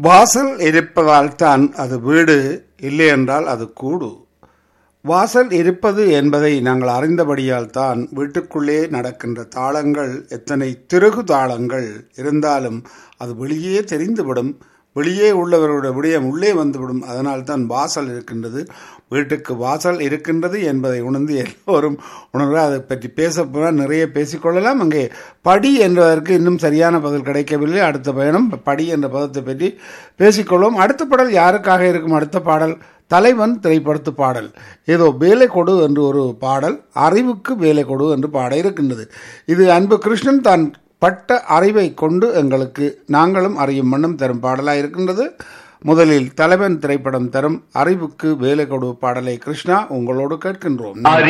வாசல் இருப்பதால் தான் அது வீடு இல்லை என்றால் அது கூடு வாசல் இருப்பது என்பதை நாங்கள் அறிந்தபடியால் தான் வீட்டுக்குள்ளே நடக்கின்ற தாளங்கள் எத்தனை திருகு தாளங்கள் இருந்தாலும் அது வெளியே தெரிந்துவிடும் வெளியே உள்ளவர்களுடைய விடயம் உள்ளே வந்துவிடும் அதனால் தான் வாசல் இருக்கின்றது வீட்டுக்கு வாசல் இருக்கின்றது என்பதை உணர்ந்து எல்லோரும் உணர்வு அதை பற்றி பேச போனால் நிறைய பேசிக்கொள்ளலாம் அங்கே படி என்பதற்கு இன்னும் சரியான பதில் கிடைக்கவில்லை அடுத்த பயணம் படி என்ற பதத்தை பற்றி பேசிக்கொள்வோம் அடுத்த பாடல் யாருக்காக இருக்கும் அடுத்த பாடல் தலைவன் திரைப்படத்து பாடல் ஏதோ வேலை கொடு என்று ஒரு பாடல் அறிவுக்கு வேலை கொடு என்று பாட இருக்கின்றது இது அன்பு கிருஷ்ணன் தான் பட்ட அறிவை கொண்டு எங்களுக்கு நாங்களும் அறியும் வண்ணம் தரும் பாடலாக இருக்கின்றது முதலில் தலைவன் திரைப்படம் தரும் அறிவுக்கு வேலை கொடு பாடலை கிருஷ்ணா உங்களோடு கேட்கின்றோம்